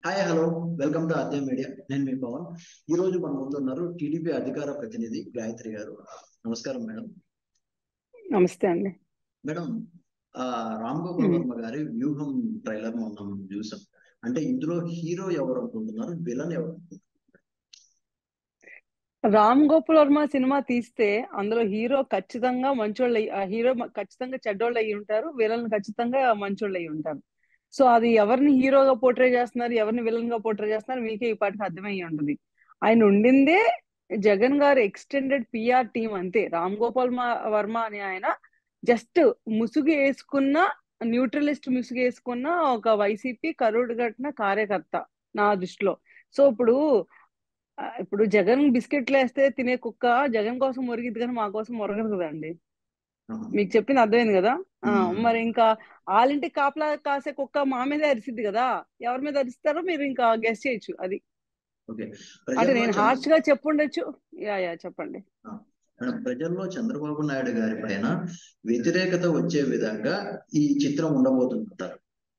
Hi hello welcome to Aadya media నేను మీ పవన్ ఈ రోజు మన ముందు ఉన్నారు టీడీపీ అధికార ప్రతినిధి గాయత్రి గారు నమస్కారం మేడం నమస్తే అండి మేడం ఆ రామ్ గోపాల్ వర్మ గారి వ్యూహం ట్రైలర్ మనం చూసాం అంటే ఇందులో హీరో ఎవరు అనుకుంటున్నారు విలన్ ఎవరు అనుకుంటున్నారు? రామ్ గోపాల్ వర్మ సినిమా తీస్తే అందులో హీరో ఖచ్చితంగా మంచోళ్ళు అయ్యి- ఆ హీరో మ- ఖచ్చితంగా చెడ్డోళ్ళు అయి ఉంటారు విలన్ ఖచ్చితంగా మంచోళ్ళు అయి ఉంటారు సో అది ఎవరిని హీరోగా పోర్ట్రే చేస్తున్నారు ఎవరిని విలన్ గా పోర్ట్రే చేస్తున్నారు మీకే ఈ పాటికి అర్థమయ్యి ఉంటుంది ఆయన ఉండిందే జగన్ గారు ఎక్స్టెండెడ్ పిఆర్ టీం అంతే రామ్ గోపాల్ మా- వర్మ అని ఆయన జస్ట్ ముసుగు వేసుకున్న న్యూట్రలిస్ట్ ముసుగు వేసుకున్న ఒక వైసీపీ కరుడు కట్టిన కార్యకర్త నా దృష్టిలో సో ఇప్పుడు ఆ, ఇప్పుడు జగన్ బిస్కెట్లు వేస్తే తినే కుక్క జగన్ కోసం మురిగిద్ది కానీ మా కోసం మురగదు కదండి ఆహా. మీకు చెప్పింది అర్థమైంది కదా ఆ, మ్మ్. మరి ఇంకా వాళ్ళింటికి కాపలా కాసే కుక్క మా మీదే అరిసిద్ది కదా ఎవరి మీద అరిస్తారో మీరు ఇంకా గెస్ చేయొచ్చు అది ఓకే అంటే ప్రజల్లో నేను చంద్ర- హార్ష్ గా చెప్పుండొచ్చు యా యా చెప్పండి మేడం ప్రజల్లో చంద్రబాబు నాయుడు గారి పైన వ్యతిరేకత వచ్చే విధంగా ఈ చిత్రం ఉండబోతుంటారు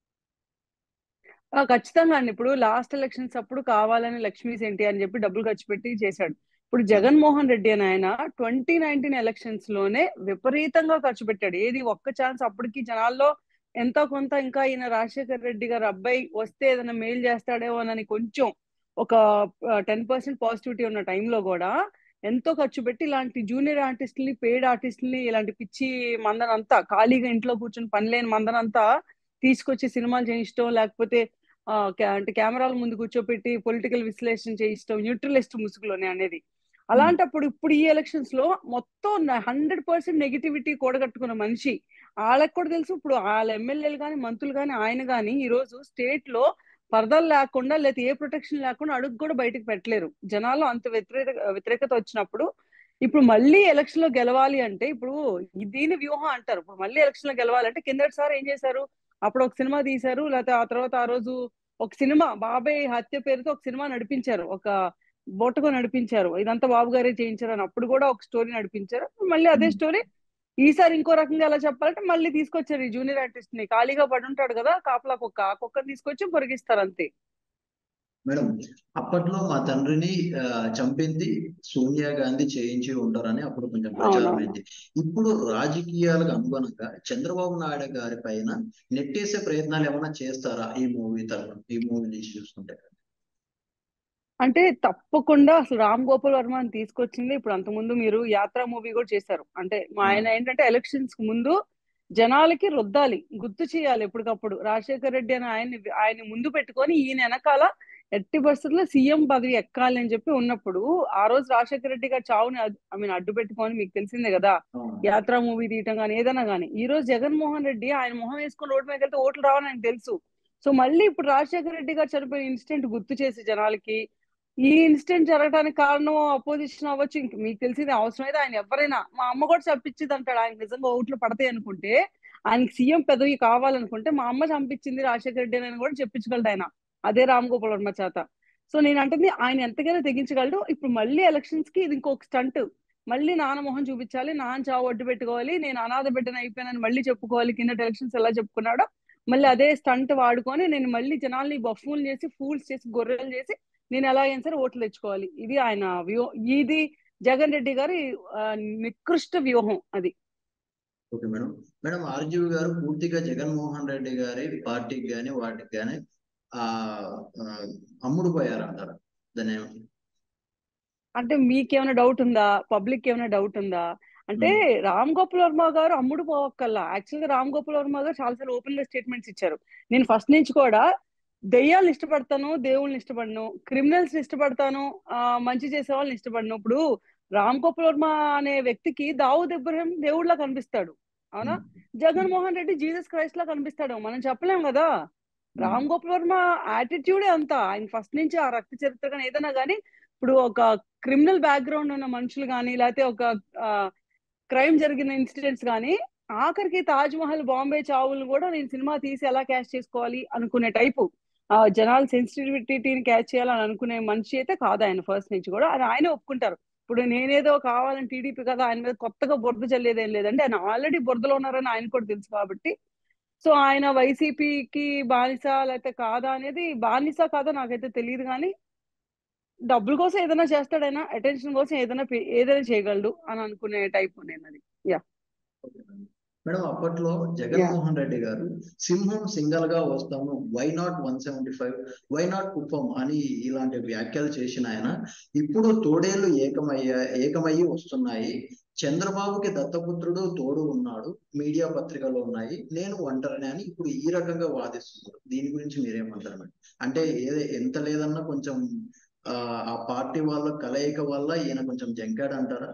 ఆ, ఖచ్చితంగా అండి ఇప్పుడు లాస్ట్ ఎలక్షన్స్ అప్పుడు కావాలని లక్ష్మీస్ ఏంటి అని చెప్పి డబ్బులు ఖర్చు పెట్టి చేశాడు ఇప్పుడు జగన్మోహన్ రెడ్డి అని ఆయన ట్వంటీ నైన్టీన్ ఎలక్షన్స్ లోనే విపరీతంగా ఖర్చు పెట్టాడు ఏది ఒక్క ఛాన్స్ అప్పటికి జనాల్లో ఎంతో కొంత ఇంకా ఈయన రాజశేఖర్ రెడ్డి గారు అబ్బాయి వస్తే ఏదైనా మేలు చేస్తాడేమో అని కొంచెం ఒక టెన్ పర్సెంట్ పాజిటివిటీ ఉన్న టైంలో కూడా ఎంతో ఖర్చు పెట్టి ఇలాంటి జూనియర్ ఆర్టిస్టుల్ని పెయిడ్ ఆర్టిస్టుల్ని ఇలాంటి పిచ్చి మందనంతా ఖాళీగా ఇంట్లో కూర్చొని పని లేని మందనంతా తీసుకొచ్చి సినిమాలు చేయించడం లేకపోతే ఆ, కా- అంటే కెమెరాల ముందు కూర్చోపెట్టి పొలిటికల్ విశ్లేషణ చేయించడం న్యూట్రలిస్ట్ ముసుగులోనే అనేది అలాంటప్పుడు ఇప్పుడు ఈ ఎలక్షన్స్ లో మొత్తం హండ్రెడ్ పర్సెంట్ నెగిటివిటీ కూడగట్టుకున్న మనిషి వాళ్ళకి కూడా తెలుసు ఇప్పుడు వాళ్ళ ఎమ్మెల్యేలు కానీ మంత్రులు కానీ ఆయన కానీ ఈ రోజు స్టేట్ లో పరదాలు లేకుండా లేదా ఏ ప్రొటెక్షన్ లేకుండా అడుగు కూడా బయటకు పెట్టలేరు జనాలు అంత వ్యతిరేక వ్యతిరేకత వచ్చినప్పుడు ఇప్పుడు మళ్ళీ ఎలక్షన్ లో గెలవాలి అంటే ఇప్పుడు ఈ- దీని వ్యూహం అంటారు ఇప్పుడు మళ్ళీ ఎలక్షన్ లో గెలవాలంటే కిందటిసారి ఏం చేశారు అప్పుడు ఒక సినిమా తీశారు లేకపోతే ఆ తర్వాత ఆ రోజు ఒక సినిమా బాబాయ్ హత్య పేరుతో ఒక సినిమా నడిపించారు ఒక బొట్టుగా నడిపించారు ఇదంతా బాబు గారే చేయించారు అని అప్పుడు కూడా ఒక స్టోరీ నడిపించారు మళ్ళీ అదే స్టోరీ ఈసారి ఇంకో రకంగా ఎలా చెప్పాలంటే మళ్ళీ తీసుకొచ్చారు ఈ జూనియర్ ఆర్టిస్ట్ ని ఖాళీగా పడి ఉంటాడు కదా కాపలా కుక్క ఆ కుక్కని తీసుకొచ్చి పొరిగిస్తారు అంతే మేడం అప్పట్లో మా తండ్రిని ఆ, చంపింది సోనియా గాంధీ చేయించి ఉంటారని అప్పుడు కొంచెం ప్రచారం అవునవును. అయింది ఇప్పుడు రాజకీయాలకు అనుగుణంగా చంద్రబాబు నాయుడు గారి పైన నెట్టేసే ప్రయత్నాలు ఏమైనా చేస్తారా ఈ మూవీ తరఫున ఈ మూవీ నుంచి చూస్తుంటే అంటే తప్పకుండా అసలు రామ్ గోపాల్ వర్మని తీసుకొచ్చింది ఇప్పుడు అంతకుముందు మీరు యాత్ర మూవీ కూడా చేశారు అంటే మా ఆయన ఏంటంటే ఎలక్షన్స్ కు ముందు జనాలకి రుద్దాలి గుర్తు చేయాలి ఎప్పటికప్పుడు రాజశేఖర్ రెడ్డి అని ఆయన్ని ఆయన్ని ముందు పెట్టుకొని ఈయన వెనకాల ఎట్టి పరిస్థితుల్లో సీఎం పదవి ఎక్కాలి అని చెప్పి ఉన్నప్పుడు ఆ రోజు రాజశేఖర రెడ్డి గారు చావుని ఐ మీన్ అడ్డు పెట్టుకొని మీకు తెలిసిందే కదా అవును. యాత్ర మూవీ తీయటం కానీ ఏదైనా కానీ ఈ రోజు జగన్మోహన్ రెడ్డి ఆయన మొహం వేసుకొని రోడ్డు మీద వెళ్తే ఓట్లు రావని ఆయనకు తెలుసు సో మళ్ళీ ఇప్పుడు రాజశేఖర రెడ్డి గారు చనిపోయిన ఇన్సిడెంట్ గుర్తు చేసి జనాలకి ఈ ఇన్సిడెంట్ జరగడానికి కారణం అపోజిషన్ అవ్వచ్చు ఇంక మీకు తెలిసింది అవసరమైతే ఆయన ఎవరైనా మా అమ్మ కూడా చంపించింది అంటాడు ఆయన నిజంగా ఓట్లు పడతాయి అనుకుంటే ఆయనకి సీఎం పదవి కావాలనుకుంటే మా అమ్మ చంపించింది రాజశేఖర రెడ్డి అని కూడా చెప్పించగలడు ఆయన అదే రామ్ గోపాల్ వర్మ చేత సో నేను అంటుంది ఆయన ఎంతకైనా తెగించగలడు ఇప్పుడు మళ్ళీ ఎలక్షన్స్ కి ఇది ఇంకొక స్టంట్ మళ్ళీ నాన్న మొహం చూపించాలి నాన్న చావు అడ్డు పెట్టుకోవాలి నేను అనాథ బిడ్డను అయిపోయానని మళ్ళీ చెప్పుకోవాలి కిందటి ఎలక్షన్స్ ఎలా చెప్పుకున్నాడో మళ్ళీ అదే స్టంట్ వాడుకొని నేను మళ్ళీ జనాల్ని బఫూల్ చేసి ఫూల్స్ చేసి గొర్రెలు చేసి నేను ఎలా అయినా సరే ఓట్లు తెచ్చుకోవాలి ఇది ఆయన వ్యూహం ఇది జగన్ రెడ్డి గారి ఆ, నికృష్ట వ్యూహం అది ఓకే మేడం మేడం ఆర్జీవి గారు పూర్తిగా జగన్మోహన్ రెడ్డి గారి పార్టీకి గాని వాటికి గాని ఆ ఆ, అమ్ముడు పోయారంటారు దాన్ని ఏమంటారు? అంటే మీకేమైనా డౌట్ ఉందా పబ్లిక్ ఏమైనా డౌట్ ఉందా అంటే మ్మ్. రామ్ గోపాల్ వర్మ గారు అమ్ముడు పోవక్కల్లా యాక్చువల్ గా రామ్ గోపాల్ వర్మ గారు చాలాసార్లు ఓపెన్ గా స్టేట్మెంట్స్ ఇచ్చారు నేను ఫస్ట్ నుంచి కూడా దెయ్యాలను ఇష్టపడతాను దేవుళ్ళని ఇష్టపడను క్రిమినల్స్ ఇష్టపడతాను ఆ మంచి చేసే వాళ్ళని ఇష్టపడను ఇప్పుడు రామ్ గోపాల్ వర్మ అనే వ్యక్తికి దావుద్ ఇబ్రహీం దేవుడిలా కనిపిస్తాడు అవునా జగన్మోహన్ రెడ్డి జీసస్ క్రైస్ట్ లా కనిపిస్తాడు మనం చెప్పలేం కదా రామ్ గోపాల్ వర్మ యాటిట్యూడే అంత ఆయన ఫస్ట్ నుంచి ఆ రక్త చరిత్ర కానీ ఏదైనా కానీ ఇప్పుడు ఒక క్రిమినల్ బ్యాక్గ్రౌండ్ ఉన్న మనుషులు కానీ లేకపోతే ఒక క్రైమ్ జరిగిన ఇన్సిడెంట్స్ కానీ ఆఖరికి తాజ్ మహల్ బాంబే చావులు కూడా నేను సినిమా తీసి ఎలా క్యాచ్ చేసుకోవాలి అనుకునే టైపు ఆ జనాల సెన్సిటివిటీని క్యాచ్ చేయాలని అనుకునే మనిషి అయితే కాదు ఆయన ఫస్ట్ నుంచి కూడా అది ఆయన ఒప్పుకుంటారు ఇప్పుడు నేనేదో కావాలని టీడీపీ కదా ఆయన మీద కొత్తగా బురద చల్లేదేం లేదంటే ఆయన ఆల్రెడీ బురదలో ఉన్నారని ఆయన కూడా తెలుసు కాబట్టి సో ఆయన వైసీపీకి బానిస లేకపోతే కాదా అనేది బానిస కాదా నాకైతే తెలియదు కానీ డబ్బుల కోసం ఏదైనా చేస్తాడైనా అటెన్షన్ కోసం ఏదైనా పే- ఏదైనా చేయగలడు అని అనుకునే టైప్ నేను అది యా ఓకే మేడం. మేడం అప్పట్లో జగన్మోహన్ రెడ్డి గారు సింహం సింగల్ గా వస్తాము why not one seventy five why not Kuppam అని ఇలాంటి వ్యాఖ్యలు చేసిన ఆయన ఇప్పుడు తోడేళ్లు ఏకమయ్యా ఏకమయ్యి వస్తున్నాయి చంద్రబాబుకి దత్తపుత్రుడు తోడు ఉన్నాడు మీడియా పత్రికలు ఉన్నాయి నేను ఒంటరిని అని ఇప్పుడు ఈ రకంగా వాదిస్తున్నారు దీని గురించి మీరేమంటారు మేడం అంటే ఏ ఎంత లేదన్నా కొంచెం ఆ ఆ పార్టీ వాళ్ళ కలయిక వల్ల ఈయన కొంచెం జంకాడు అంటారా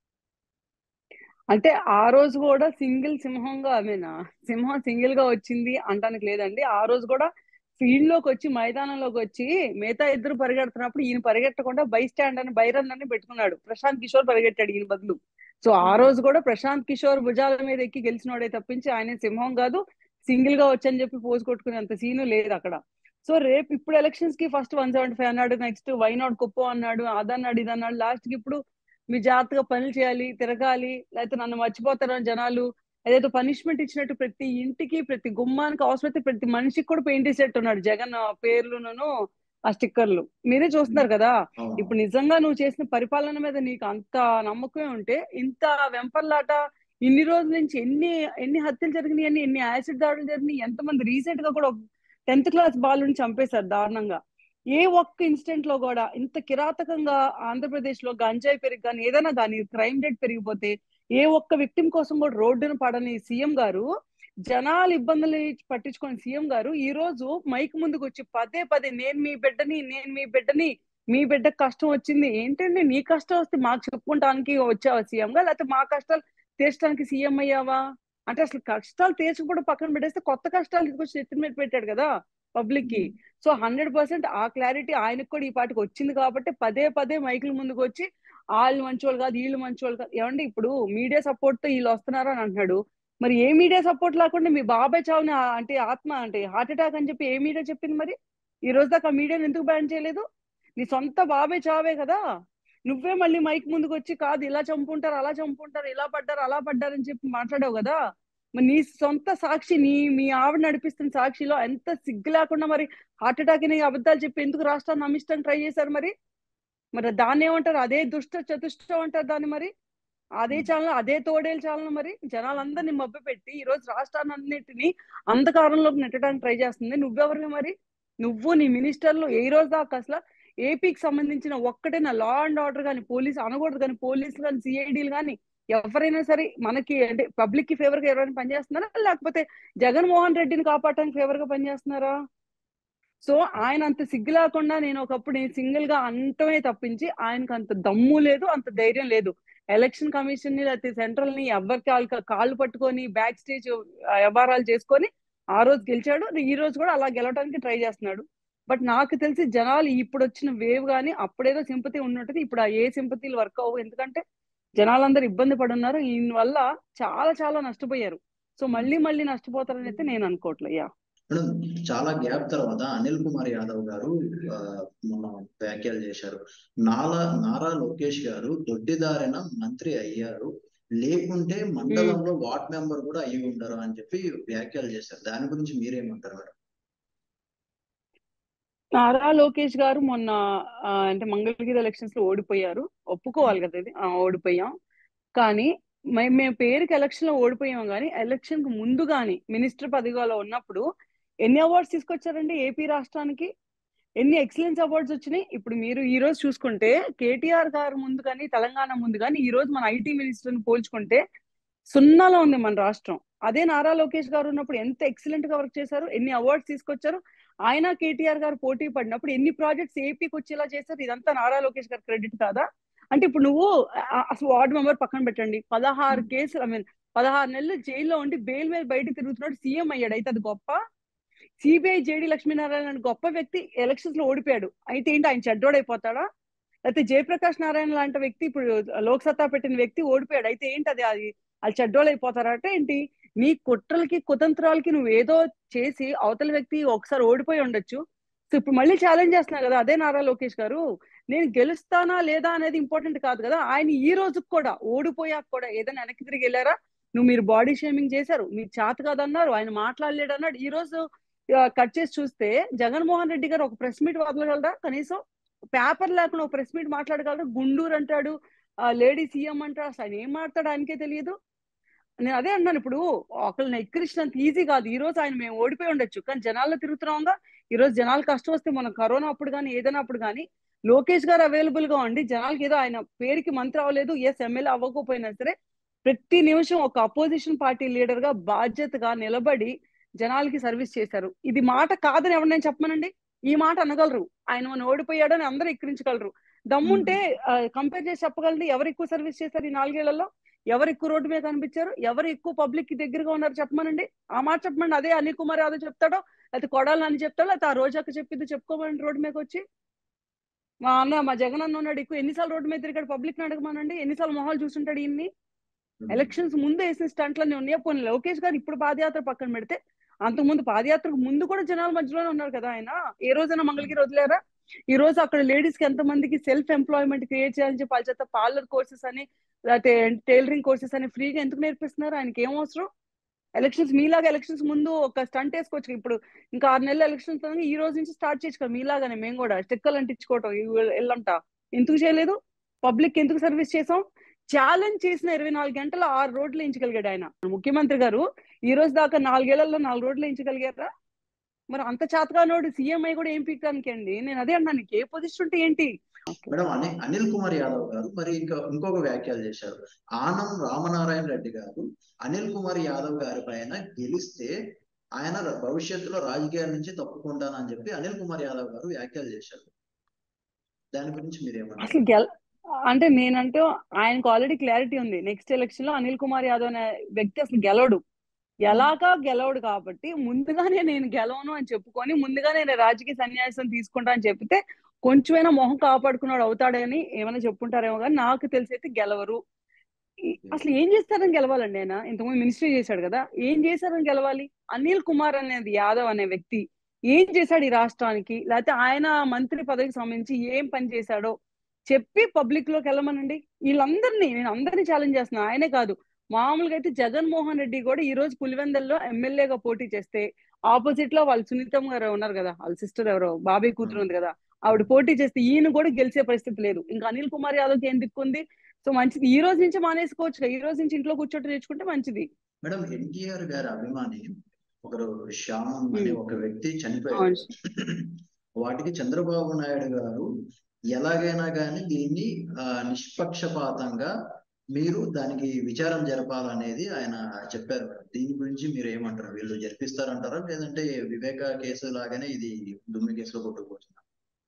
అంటే ఆ రోజు కూడా సింగిల్ సింహంగా ఆమెనా సింహం సింగిల్ గా వచ్చింది అంటానికి లేదండి ఆ రోజు కూడా ఫీల్డ్ లోకి వచ్చి మైదానంలోకి వచ్చి మిగతా ఇద్దరు పరిగెడుతున్నప్పుడు ఈయన పరిగెట్టకుండా బై స్టాండ్ అని బైరన్ అని పెట్టుకున్నాడు ప్రశాంత్ కిషోర్ పరిగెట్టాడు ఈయన బదులు సో ఆ రోజు కూడా ప్రశాంత్ కిషోర్ భుజాల మీద ఎక్కి గెలిచినోడే తప్పించి ఆయన సింహం కాదు సింగిల్ గా వచ్చని చెప్పి పోజు కొట్టుకునేంత సీను లేదు అక్కడ సో రేపు ఇప్పుడు ఎలక్షన్స్ కి ఫస్ట్ వన్ సెవెంటీ ఫైవ్ అన్నాడు నెక్స్ట్ వైనాడ్ కుప్పం అన్నాడు అదన్నాడు ఇది అన్నాడు లాస్ట్ కి ఇప్పుడు మీ జాగ్రత్తగా పనులు చేయాలి తిరగాలి లేకపోతే నన్ను మర్చిపోతారని జనాలు ఏదైతే పనిష్మెంట్ ఇచ్చినట్టు ప్రతి ఇంటికి ప్రతి గుమ్మానికి అవసరమైతే ప్రతి మనిషికి కూడా పెయింట్ వేసేట్టు ఉన్నాడు జగన్ పేర్లును ఆ స్టిక్కర్లు మీరే చూస్తున్నారు కదా అవును ఇప్పుడు నిజంగా నువ్వు చేసిన పరిపాలన మీద నీకు అంత నమ్మకమే ఉంటే ఇంత వెంపర్లాట ఇన్ని రోజుల నుంచి ఎన్ని ఎన్ని హత్యలు జరిగినాయి అని ఎన్ని యాసిడ్ దాడులు జరిగినాయి ఎంతమంది రీసెంట్ గా కూడా టెన్త్ క్లాస్ బాలుని చంపేశారు దారుణంగా ఏ ఒక్క ఇన్సిడెంట్ లో కూడా ఇంత కిరాతకంగా ఆంధ్రప్రదేశ్ లో గంజాయి పెరిగి కానీ ఏదైనా కానీ క్రైమ్ రేట్ పెరిగిపోతే ఏ ఒక్క విక్టిమ్ కోసం కూడా రోడ్డును పడని సీఎం గారు జనాల ఇబ్బందులు పట్టించుకొని సీఎం గారు ఈ రోజు మైక్ ముందుకు వచ్చి పదే పదే నేను మీ బిడ్డని నేను మీ బిడ్డని మీ బిడ్డకు కష్టం వచ్చింది ఏంటండి నీ కష్టం వస్తే మాకు చెప్పుకుంటానికి వచ్చావా సీఎం గా లేకపోతే మా కష్టాలు తీర్చడానికి సీఎం అయ్యావా అంటే అసలు కష్టాలు తీర్చకపోవడం పక్కన పెట్టేస్తే కొత్త కష్టాలు తీసుకొచ్చి ఎత్తిన మీద పెట్టాడు కదా పబ్లిక్ కి సో హండ్రెడ్ పర్సెంట్ ఆ క్లారిటీ ఆయనకు కూడా ఈ పాటికి వచ్చింది కాబట్టి పదే పదే మైకుల ముందుకు వచ్చి వాళ్ళు మంచోళ్ళు కాదు వీళ్ళు మంచోళ్ళు కాదు ఏమండి ఇప్పుడు మీడియా సపోర్ట్ తో వీళ్ళు వస్తున్నారు అని అంటున్నాడు మరి ఏ మీడియా సపోర్ట్ లేకుండా మీ బాబాయ్ చావుని ఆ- అంటే ఆత్మ అంటే హార్ట్ అటాక్ అని చెప్పి ఏ మీడియా చెప్పింది మరి ఈ రోజు దాకా మీడియాని ఎందుకు బ్యాన్ చేయలేదు నీ సొంత బాబాయ్ చావే కదా నువ్వే మళ్ళీ మైక్ ముందుకు వచ్చి కాదు ఇలా చంపుంటారు అలా చంపుంటారు ఇలా పడ్డారు అలా పడ్డారు అని చెప్పి మాట్లాడావు కదా మరి నీ సొంత సాక్షి నీ మీ ఆవిడ నడిపిస్తున్న సాక్షిలో ఎంత సిగ్గు లేకుండా మరి హార్ట్ అటాక్ అని అబద్ధాలు చెప్పి ఎందుకు రాష్ట్రాన్ని నమ్మిస్తాను ట్రై చేశారు మరి మరి దాన్ని ఏమంటారు అదే దుష్ట చతుష్టం అంటారు దాన్ని మరి అదే ఛానల్ అదే తోడేలు ఛానల్ మరి జనాలందరినీ మభ్య పెట్టి ఈ రోజు రాష్ట్రాన్ని అన్నిటిని అంధకారంలోకి నెట్టడానికి ట్రై చేస్తుంది నువ్వెవరివి మరి నువ్వు నీ మినిస్టర్లు ఏ రోజు దాకా అసలు ఏపీకి సంబంధించిన ఒక్కటే నా లా అండ్ ఆర్డర్ కానీ పోలీస్ అనకూడదు కానీ పోలీసులు కానీ సిఐడీలు కానీ ఎవరైనా సరే మనకి అంటే పబ్లిక్ కి ఫేవర్ గా ఎవరైనా పనిచేస్తున్నారా లేకపోతే జగన్మోహన్ రెడ్డిని కాపాడటానికి ఫేవర్ గా పనిచేస్తున్నారా సో ఆయన అంత సిగ్గు లేకుండా నేను ఒకప్పుడు నేను సింగిల్ గా అంటమే తప్పించి ఆయనకు అంత దమ్ము లేదు అంత ధైర్యం లేదు ఎలక్షన్ కమిషన్ ని లేకపోతే సెంట్రల్ ని ఎవరికి కాళ్ళు కాళ్ళు పట్టుకొని బ్యాక్ స్టేజ్ వ్యవహారాలు చేసుకొని ఆ రోజు గెలిచాడు ఈ రోజు కూడా అలా గెలవడానికి ట్రై చేస్తున్నాడు బట్ నాకు తెలిసి జనాలు ఇప్పుడు వచ్చిన వేవ్ గానీ అప్పుడేదో సింపతి ఉన్నట్టు ఇప్పుడు ఆ ఏ సింపతిలు వర్క్ అవ్వవు ఎందుకంటే జనాలందరూ ఇబ్బంది పడున్నారు ఈయన వల్ల చాలా చాలా నష్టపోయారు సో మళ్ళీ మళ్ళీ నష్టపోతారని అయితే నేను అనుకోవట్లే యా మేడం చాలా గ్యాప్ తర్వాత అనిల్ కుమార్ యాదవ్ గారు ఆ, మొన్న వ్యాఖ్యలు చేశారు నాలా నారా లోకేష్ గారు దొడ్డిదారిన మంత్రి అయ్యారు లేకుంటే మండలంలో వార్డ్ మెంబర్ కూడా అయ్యి ఉండరు అని చెప్పి వ్యాఖ్యలు చేశారు దాని గురించి మీరేమంటారు మేడం నారా లోకేష్ గారు మొన్న ఆ, అంటే మంగళగిరి ఎలక్షన్స్ లో ఓడిపోయారు ఒప్పుకోవాలి కదా ఇది ఆ, ఓడిపోయాం కానీ మే- మేము పేరుకి ఎలక్షన్ లో ఓడిపోయాం కానీ ఎలక్షన్ కు ముందు గాని మినిస్టర్ పదవిలో ఉన్నప్పుడు ఎన్ని అవార్డ్స్ తీసుకొచ్చారండి ఏపీ రాష్ట్రానికి ఎన్ని ఎక్సలెన్స్ అవార్డ్స్ వచ్చినాయి ఇప్పుడు మీరు ఈ రోజు చూసుకుంటే కేటీఆర్ గారు ముందు కానీ తెలంగాణ ముందు కానీ ఈ రోజు మన ఐటీ మినిస్టర్ ని పోల్చుకుంటే సున్నాలో ఉంది మన రాష్ట్రం అదే నారా లోకేష్ గారు ఉన్నప్పుడు ఎంత ఎక్సలెంట్ గా వర్క్ చేశారు ఎన్ని అవార్డ్స్ తీసుకొచ్చారు ఆయన కేటీఆర్ గారు పోటీ పడినప్పుడు ఎన్ని ప్రాజెక్ట్స్ ఏపీకి వచ్చేలా చేశారు ఇదంతా నారా లోకేష్ గారి క్రెడిట్ కాదా అంటే ఇప్పుడు నువ్వు ఆ- అసలు వార్డు మెంబర్ పక్కన పెట్టండి పదహారు కేసులు ఐ మీన్ పదహారు నెలలు జైల్లో ఉండి బెయిల్ మీద బయట తిరుగుతున్నాడు సీఎం అయ్యాడు అయితే అది గొప్ప సిబిఐ జేడి లక్ష్మీనారాయణ అనే గొప్ప వ్యక్తి ఎలక్షన్స్ లో ఓడిపోయాడు అయితే ఏంటి ఆయన చెడ్డోడైపోతాడా అయితే జయప్రకాష్ నారాయణ లాంటి వ్యక్తి ఇప్పుడు లోక్సత్తా పెట్టిన వ్యక్తి ఓడిపోయాడు అయితే ఏంటి అది అది వాళ్ళు చెడ్డోళ్ళు అయిపోతారట ఏంటి నీ కుట్రలకి కుతంత్రాలకి నువ్వు ఏదో చేసి అవతల వ్యక్తి ఒకసారి ఓడిపోయి ఉండొచ్చు సో ఇప్పుడు మళ్ళీ ఛాలెంజ్ చేస్తున్నా కదా అదే నారా లోకేష్ గారు నేను గెలుస్తానా లేదా అనేది ఇంపార్టెంట్ కాదు కదా ఆయన ఈ రోజుకి కూడా ఓడిపోయాక కూడా ఏదైనా వెనక్కి తిరిగి వెళ్ళారా నువ్వు మీరు బాడీ షేమింగ్ చేశారు మీరు చేత కాదన్నారు ఆయన మాట్లాడలేడు అన్నాడు ఈ రోజు కట్ చేసి చూస్తే జగన్మోహన్ రెడ్డి గారు ఒక ప్రెస్ మీట్ వదలగలరా కనీసం పేపర్ లేకుండా ఒక ప్రెస్ మీట్ మాట్లాడగలరా గుండూరు అంటాడు లేడీ సీఎం అంటాడు అసలు ఆయన ఏం మాట్లాడు ఆయనకే తెలియదు నేను అదే అన్నాను ఇప్పుడు ఒకళ్ళని ఎక్కిరించినంత ఈజీ కాదు ఈ రోజు ఆయన మేము ఓడిపోయి ఉండొచ్చు కానీ జనాల్లో తిరుగుతున్నాంగా ఈ రోజు జనాలు కష్టం వస్తే మనం కరోనా అప్పుడు కానీ ఏదైనా అప్పుడు కానీ లోకేష్ గారు అవైలబుల్ గా ఉండి జనాలకి ఏదో ఆయన పేరుకి మంత్రి అవ్వలేదు ఎస్ ఎమ్మెల్యే అవ్వకపోయినా సరే ప్రతి నిమిషం ఒక అపోజిషన్ పార్టీ లీడర్ గా బాధ్యతగా నిలబడి జనాలకి సర్వీస్ చేశారు ఇది మాట కాదని ఎవరినైనా చెప్పమనండి ఈ మాట అనగలరు ఆయన మనం ఓడిపోయాడని అందరూ ఎక్కిరించగలరు దమ్ముంటే కంపేర్ చేసి చెప్పగలండి ఎవరు ఎక్కువ సర్వీస్ చేశారు ఈ నాలుగేళ్లలో ఎవరు ఎక్కువ రోడ్డు మీద కనిపించారు ఎవరు ఎక్కువ పబ్లిక్ కి దగ్గరగా ఉన్నారు చెప్పమనండి ఆ మాట చెప్పమండి అదే అనిల్ కుమార్ యాదవ్ చెప్తాడో లేకపోతే కొడాలని అని చెప్తాడో లేకపోతే ఆ రోజాక చెప్పింది చెప్పుకోమని రోడ్డు మీదకి వచ్చి మా అన్న మా జగన్ అన్న ఉన్నాడు ఎక్కువ ఎన్నిసార్లు రోడ్డు మీద తిరిగాడు పబ్లిక్ ని అడగమనండి ఎన్నిసార్లు మొహాలు చూస్తుంటాడు ఈయన్ని ఎలక్షన్స్ ముందు వేసిన స్టంట్లన్నీ ఉన్నాయా పోనీ లోకేష్ గారు ఇప్పుడు పాదయాత్ర పక్కన పెడితే అంతకుముందు పాదయాత్రకు ముందు కూడా జనాల మధ్యలోనే ఉన్నారు కదా ఆయన ఏ రోజైనా మంగళగిరి వదిలేరా ఈ రోజు అక్కడ లేడీస్ కి ఎంత మందికి సెల్ఫ్ ఎంప్లాయ్మెంట్ క్రియేట్ చేయాలని చెప్పి వాళ్ళ చేత పార్లర్ కోర్సెస్ అని లేకపోతే టైలరింగ్ కోర్సెస్ అని ఫ్రీగా ఎందుకు నేర్పిస్తున్నారు ఆయనకి ఏం అవసరం ఎలక్షన్స్ మీలాగా ఎలక్షన్స్ ముందు ఒక స్టంట్ వేసుకోవచ్చు ఇప్పుడు ఇంకా ఆరు నెలల ఎలక్షన్స్ ఈ రోజు నుంచి స్టార్ట్ చేయొచ్చు కదా మీలాగానే మేము కూడా స్టిక్కలు అంటించుకోవటం వెళ్ళంట ఎందుకు చేయలేదు పబ్లిక్ ఎందుకు సర్వీస్ చేసాం ఛాలెంజ్ చేసిన ఇరవై నాలుగు గంటలు ఆరు రోడ్లు ఎంచగలిగాడు ఆయన ముఖ్యమంత్రి గారు ఈ రోజు దాకా నాలుగేళ్లలో నాలుగు రోడ్లు ఎంచగలిగారా మరి అంత చాతగానోడు సీఎం అయి కూడా ఏం పీకడానికి అండి నేను అదే అన్నాను నీకు ఏ పొజిషన్ ఉంటే ఏంటి మేడం అని అనిల్ కుమార్ యాదవ్ గారు మరి ఇంకా ఇంకొక వ్యాఖ్యలు చేశారు ఆనం రామనారాయణ రెడ్డి గారు అనిల్ కుమార్ యాదవ్ గారి పైన గెలిస్తే ఆయన భవిష్యత్తులో రాజకీయాల నుంచి తప్పుకుంటానని చెప్పి అనిల్ కుమార్ యాదవ్ గారు వ్యాఖ్యలు చేశారు దాని గురించి మీరేమన్నారు అసలు గెల అంటే నేనంటూ ఆయనకు ఆల్రెడీ క్లారిటీ ఉంది నెక్స్ట్ ఎలక్షన్ లో అనిల్ కుమార్ యాదవ్ అనే వ్యక్తి అసలు గెలవడు ఎలాగా గెలవడు కాబట్టి ముందుగానే నేను గెలవను అని చెప్పుకొని ముందుగానే నేను రాజకీయ సన్యాసం తీసుకుంటా అని చెప్తే కొంచెమైనా మొహం కాపాడుకున్నాడు అవుతాడని ఏమైనా చెప్పుంటారేమో కానీ నాకు తెలిసి అయితే గెలవరు అసలు ఏం చేస్తారని గెలవాలండి ఆయన ఇంతకుముందు మినిస్ట్రీ చేశాడు కదా ఏం చేశారని గెలవాలి అనిల్ కుమార్ అనేది యాదవ్ అనే వ్యక్తి ఏం చేశాడు ఈ రాష్ట్రానికి లేకపోతే ఆయన మంత్రి పదవికి సంబంధించి ఏం పని చేశాడో చెప్పి పబ్లిక్ లోకి వెళ్ళమనండి వీళ్ళందరినీ నేను అందరినీ ఛాలెంజ్ చేస్తున్నా ఆయనే కాదు మామూలుగా అయితే జగన్మోహన్ రెడ్డి కూడా ఈ రోజు పులివెందల్లో ఎమ్మెల్యేగా పోటీ చేస్తే ఆపోజిట్ లో వాళ్ళు సునీతమ్మ గారు ఉన్నారు కదా వాళ్ళ సిస్టర్ ఎవరో బాబాయ్ కూతురు ఉంది కదా ఆవిడ పోటీ చేస్తే ఈయన కూడా గెలిచే పరిస్థితి లేదు ఇంకా అనిల్ కుమార్ యాదవ్ ఏం దిక్కుంది సో మంచిది ఈ రోజు నుంచి మానేసుకోవచ్చు ఈ రోజు నుంచి ఇంట్లో కూర్చోటి నేర్చుకుంటే మంచిది మేడం ఎన్టీఆర్ గారి అభిమాని ఒకరు శ్యామం అనే ఒక వ్యక్తి చనిపోయారు వాటికి చంద్రబాబు నాయుడు గారు ఎలాగైనా కానీ దీన్ని నిష్పక్షపాతంగా మీరు దానికి విచారం జరపాలనేది ఆయన చెప్పారు దీని గురించి మీరు ఏమంటారు వీళ్ళు జరిపిస్తారంటారా లేదంటే వివేక కేసు లాగానే ఇది దుమ్మి కేసులో కొట్టుకుపోతున్నారు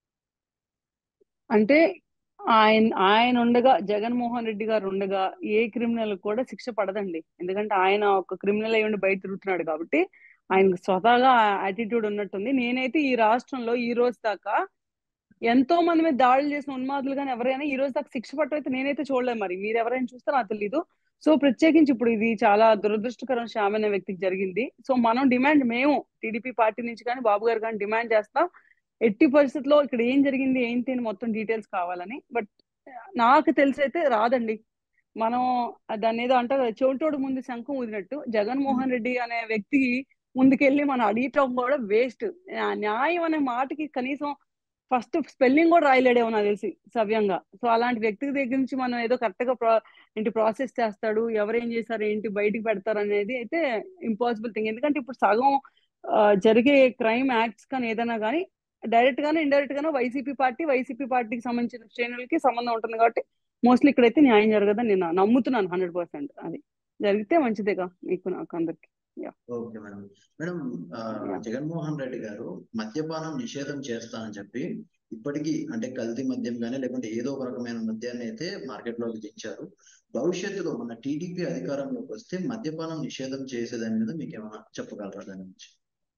అంటే ఆయన ఆయన ఉండగా జగన్మోహన్ రెడ్డి గారు ఉండగా ఏ క్రిమినల్ కూడా శిక్ష పడదండి ఎందుకంటే ఆయన ఒక క్రిమినల్ అయి ఉండి బయట తిరుగుతున్నాడు కాబట్టి ఆయనకు స్వతహాగా యాటిట్యూడ్ ఉన్నట్టుంది నేనైతే ఈ రాష్ట్రంలో ఈ రోజు దాకా ఎంతో మంది మీద దాడులు చేసిన ఉన్మాదులు కానీ ఎవరైనా ఈ రోజు దాకా శిక్ష పట్టయితే నేనైతే చూడలేదు మరి మీరు ఎవరైనా చూస్తే నాకు తెలీదు సో ప్రత్యేకించి ఇప్పుడు ఇది చాలా దురదృష్టకరం శ్యామ్ అనే వ్యక్తికి జరిగింది సో మనం డిమాండ్ మేము టీడీపీ పార్టీ నుంచి కానీ బాబు గారు కానీ డిమాండ్ చేస్తాం ఎట్టి పరిస్థితుల్లో ఇక్కడ ఏం జరిగింది ఏంటి అని మొత్తం డీటెయిల్స్ కావాలని బట్ నాకు తెలిసి అయితే రాదండి మనం దాన్ని ఏదో అంటారు చెవిటోడు ముందు శంఖం ఊదినట్టు జగన్మోహన్ రెడ్డి అనే వ్యక్తి ముందుకెళ్ళి మనం అడిగటం కూడా వేస్ట్ న్యాయం అనే మాటకి కనీసం ఫస్ట్ స్పెల్లింగ్ కూడా రాయలేడేమో నాకు తెలిసి సవ్యంగా సో అలాంటి వ్యక్తి దగ్గర నుంచి మనం ఏదో కరెక్ట్ గా ప్రా ఏంటి ప్రాసెస్ చేస్తాడు ఎవరేం చేశారు ఏంటి బయటికి పెడతారు అనేది అయితే ఇంపాసిబుల్ థింగ్ ఎందుకంటే ఇప్పుడు సగం జరిగే క్రైమ్ యాక్ట్స్ కానీ ఏదైనా కానీ డైరెక్ట్ గానే ఇండైరెక్ట్ గానే వైసీపీ పార్టీ వైసీపీ పార్టీకి సంబంధించిన శ్రేణులకి సంబంధం ఉంటుంది కాబట్టి మోస్ట్లీ ఇక్కడైతే న్యాయం జరగదని నేను నమ్ముతున్నాను హండ్రెడ్ పర్సెంట్ అది జరిగితే మంచిదేగా మీకు నాకు అందరికి okay madam madam Jaganmohan Reddy garu మద్యపానం నిషేధం చేస్తానని చెప్పి ఇప్పటికీ అంటే కల్తీ మద్యం కానీ లేకుంటే ఏదో ఒక రకమైన మద్యాన్ని అయితే మార్కెట్ లోకి దించారు భవిష్యత్తులో మన టీడీపీ అధికారంలోకి వస్తే మద్యపానం నిషేధం చేసేదాని మీద మీకు ఏమైనా చెప్పగలరా దాని నుంచి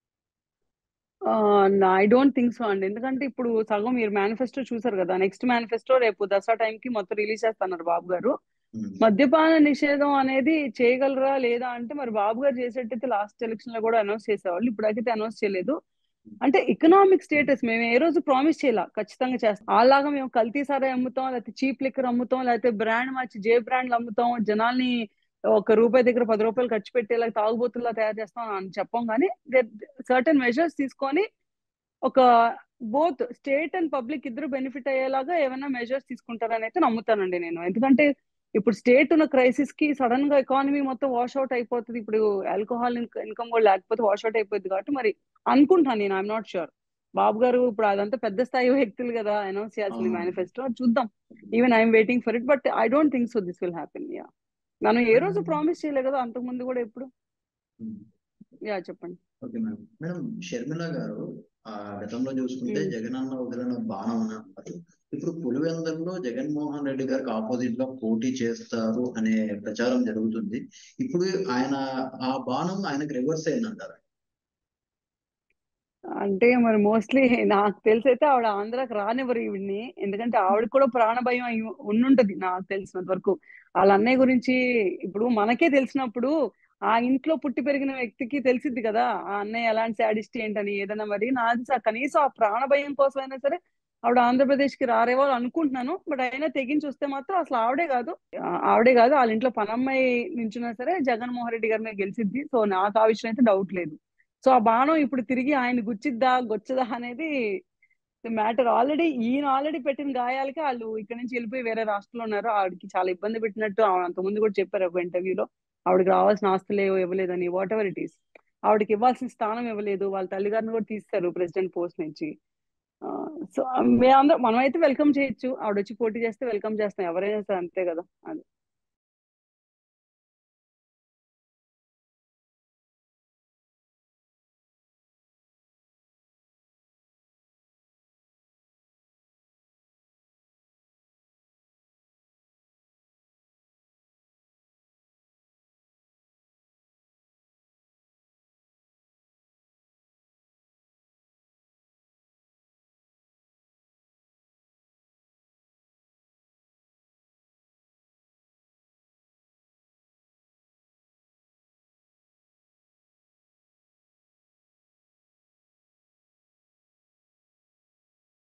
ఐ డోంట్ థింక్ సో అండి ఎందుకంటే ఇప్పుడు సగం మీరు మేనిఫెస్టో చూసారు కదా నెక్స్ట్ మేనిఫెస్టో రేపు దసరా టైంకి మొత్తం రిలీజ్ చేస్తున్నారు బాబు గారు మద్యపాన నిషేధం అనేది చేయగలరా లేదా అంటే మరి బాబు గారు చేసేటైతే లాస్ట్ ఎలక్షన్ లో కూడా అనౌన్స్ చేసేవాళ్ళు ఇప్పుడైతే అనౌన్స్ చేయలేదు అంటే ఎకనామిక్ స్టేటస్ మేము ఏ రోజు ప్రామిస్ చేయాల ఖచ్చితంగా చేస్తాం అలాగా మేము కల్తీ సారా అమ్ముతాం లేకపోతే చీప్ లిక్కర్ అమ్ముతాం లేకపోతే బ్రాండ్ మార్చి జే బ్రాండ్లు అమ్ముతాం జనాల్ని ఒక రూపాయి దగ్గర పది రూపాయలు ఖర్చు పెట్టేలా తాగుబోతుల్లా తయారు చేస్తాం అని చెప్పం కానీ సర్టన్ మెజర్స్ తీసుకొని ఒక బోత్ స్టేట్ అండ్ పబ్లిక్ ఇద్దరు బెనిఫిట్ అయ్యేలాగా ఏమైనా మెజర్స్ తీసుకుంటారని అయితే నమ్ముతానండి నేను ఎందుకంటే ఇప్పుడు స్టేట్ ఉన్న క్రైసిస్ కి సడన్ గా ఎకానమీ మొత్తం వాష్ అవుట్ అయిపోతుంది ఇప్పుడు ఆల్కహాల్ ఇన్కమ్ కూడా లేకపోతే వాష్ అవుట్ అయిపోతుంది కాబట్టి మరి అనుకుంటాను నేను ఐఎమ్ నాట్ షూర్ బాబు గారు ఇప్పుడు అదంతా పెద్ద స్థాయి వ్యక్తులు కదా అనౌన్స్ చేయాల్సింది అవును. మేనిఫెస్టో చూద్దాం even I'm waiting for it but I don't think so this will happen yeah మనం ఏ రోజు ప్రామిస్ చేయలే కదా అంతకు ముందు కూడా ఎప్పుడు యా చెప్పండి ఓకే మేడం మేడం షర్మిల గారు ఆ గతంలో చూసుకుంటే మ్మ్. జగన్ అన్న వదిలిన బాణం అని అన్నారు ఇప్పుడు పులివెందుల్లో జగన్మోహన్ రెడ్డి గారికి ఆపోజిట్ గా పోటీ చేస్తారు అనే ప్రచారం జరుగుతుంది ఇప్పుడు ఆయన ఆ బాణం ఆయనకు రివర్స్ అయిందంటారు అంటే మరి మోస్ట్లీ నాకు తెలిసి అయితే ఆవిడ ఆంధ్రాకి రానివ్వరు ఈవిడ్ని ఎందుకంటే ఆవిడ కూడా ప్రాణ భయం అయి ఉండుంటది నాకు తెలిసినంత వరకు వాళ్ళ అన్నయ్య గురించి ఇప్పుడు మనకే తెలిసినప్పుడు ఆ ఇంట్లో పుట్టి పెరిగిన వ్యక్తికి తెలిసిద్ది కదా ఆ అన్నయ్య ఎలాంటి శాడిస్ట్ ఏంటని ఏదైనా మరి నాది స- కనీసం ఆ ప్రాణ భయం కోసమైనా సరే ఆవిడ ఆంధ్రప్రదేశ్ కి రారేవో అని అనుకుంటున్నాను బట్ అయినా తెగించి వస్తే మాత్రం అసలు ఆవిడే కాదు ఆ, ఆవిడే కాదు వాళ్ళ ఇంట్లో పనమ్మాయి నించున్నా సరే జగన్మోహన్ రెడ్డి గారి మీద గెలిచిద్ది సో నాకు ఆ విషయం అయితే డౌట్ లేదు సో ఆ బాణం ఇప్పుడు తిరిగి ఆయన గుచ్చిద్దా గొచ్చదా అనేది మ్యాటర్ ఆల్రెడీ ఈయన ఆల్రెడీ పెట్టిన గాయాలకి వాళ్ళు ఇక్కడ నుంచి వెళ్ళిపోయి వేరే రాష్ట్రంలో ఉన్నారు ఆవిడకి చాలా ఇబ్బంది పెట్టినట్టు ఆవిడ అంతకుముందు కూడా చెప్పారు ఒక ఇంటర్వ్యూలో ఆవిడకి రావాల్సిన ఆస్తులు ఏవో ఇవ్వలేదని వాట్ ఎవర్ ఇట్ ఈస్ ఆవిడకి ఇవ్వాల్సిన స్థానం ఇవ్వలేదు వాళ్ళ తల్లిగారిని కూడా తీస్తారు ప్రెసిడెంట్ పోస్ట్ నుంచి సో మేమందరం మనం అయితే వెల్కమ్ చేయొచ్చు ఆవిడ వచ్చి పోటీ చేస్తే వెల్కమ్ చేస్తాం ఎవరైనా సరే అంతే కదా అది